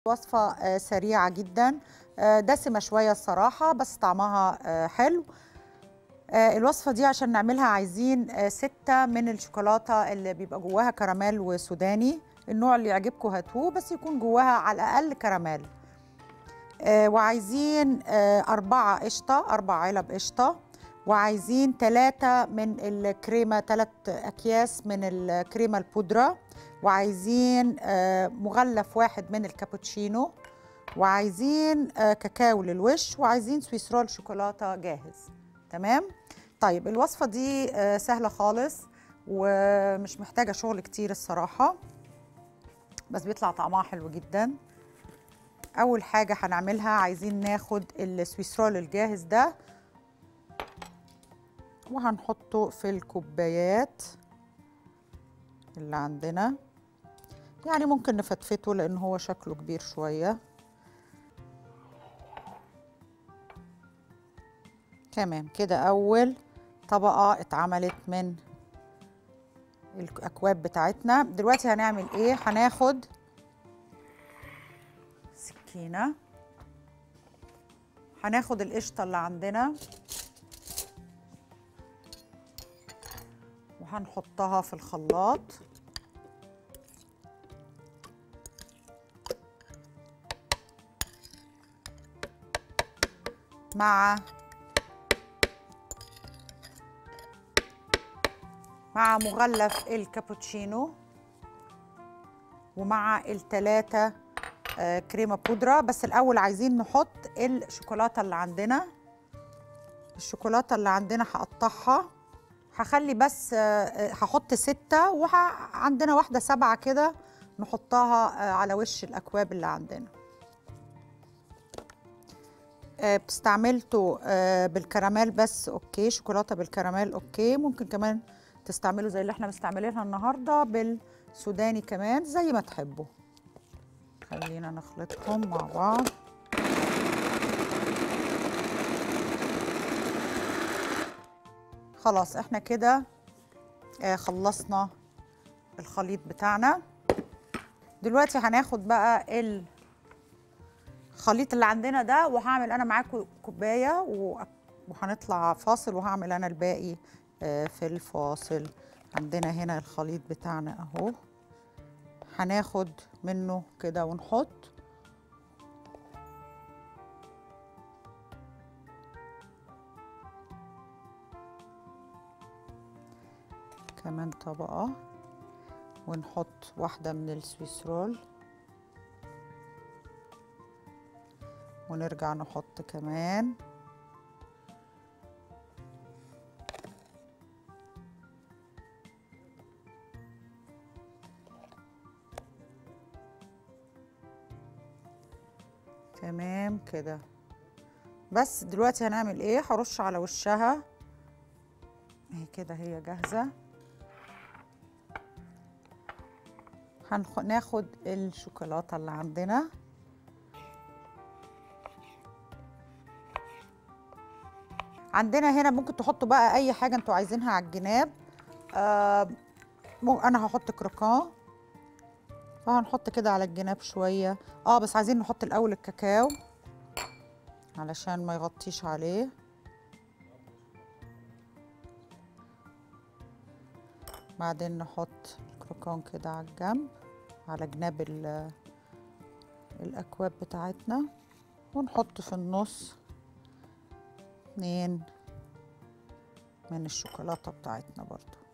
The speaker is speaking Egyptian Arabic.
وصفة آه، سريعة جدا آه، دسمة شوية الصراحة بس طعمها آه، حلو آه، الوصفة دي عشان نعملها عايزين آه، ستة من الشوكولاتة اللي بيبقى جواها كراميل وسوداني النوع اللي يعجبكم هاتوه بس يكون جواها على الأقل كراميل آه، وعايزين آه، أربعة قشطة أربع علب قشطة وعايزين ثلاثة من الكريمة ثلاث أكياس من الكريمة البودرة وعايزين آه، مغلف واحد من الكابوتشينو وعايزين آه، كاكاو للوش وعايزين سويس رول شوكولاتة جاهز تمام طيب الوصفة دي آه، سهلة خالص ومش محتاجة شغل كتير الصراحة بس بيطلع طعمها حلو جدا أول حاجة هنعملها عايزين ناخد السويس رول الجاهز ده وهنحطه في الكوبايات اللي عندنا يعني ممكن نفتفته لان هو شكله كبير شوية تمام كده اول طبقة اتعملت من الاكواب بتاعتنا دلوقتي هنعمل ايه هناخد سكينة هناخد القشطة اللي عندنا وهنحطها في الخلاط مع مع مغلف الكابوتشينو ومع التلاتة آه، كريمة بودرة بس الأول عايزين نحط الشوكولاتة اللي عندنا الشوكولاتة اللي عندنا هقطعها هخلي بس آه، آه، هحط ستة وعندنا واحدة سبعة كده نحطها آه، على وش الأكواب اللي عندنا آه، بتستعملته آه، بالكراميل بس اوكي شوكولاته بالكراميل اوكي ممكن كمان تستعملوا زي اللي احنا مستعملينها النهارده بالسوداني كمان زي ما تحبوا خلينا نخلطهم مع بعض خلاص احنا كده آه، خلصنا الخليط بتاعنا دلوقتي هناخد بقى ال الخليط اللي عندنا ده وهعمل انا معاكم كوبايه و- وهنطلع فاصل وهعمل انا الباقي آه، في الفاصل عندنا هنا الخليط بتاعنا اهو هناخد منه كده ونحط كمان طبقه ونحط واحده من السويس رول ونرجع نحط كمان تمام كده بس دلوقتي هنعمل ايه هرش على وشها اهي كده هي جاهزه هناخد الشوكولاته اللي عندنا عندنا هنا ممكن تحطوا بقى اي حاجه انتوا عايزينها على الجناب آه مو- انا هحط كروكان فهنحط كده على الجناب شويه اه بس عايزين نحط الاول الكاكاو علشان ما يغطيش عليه بعدين نحط الكروكان كده على الجنب على جناب ال- الاكواب بتاعتنا ونحط في النص اتنين من الشوكولاتة بتاعتنا برضو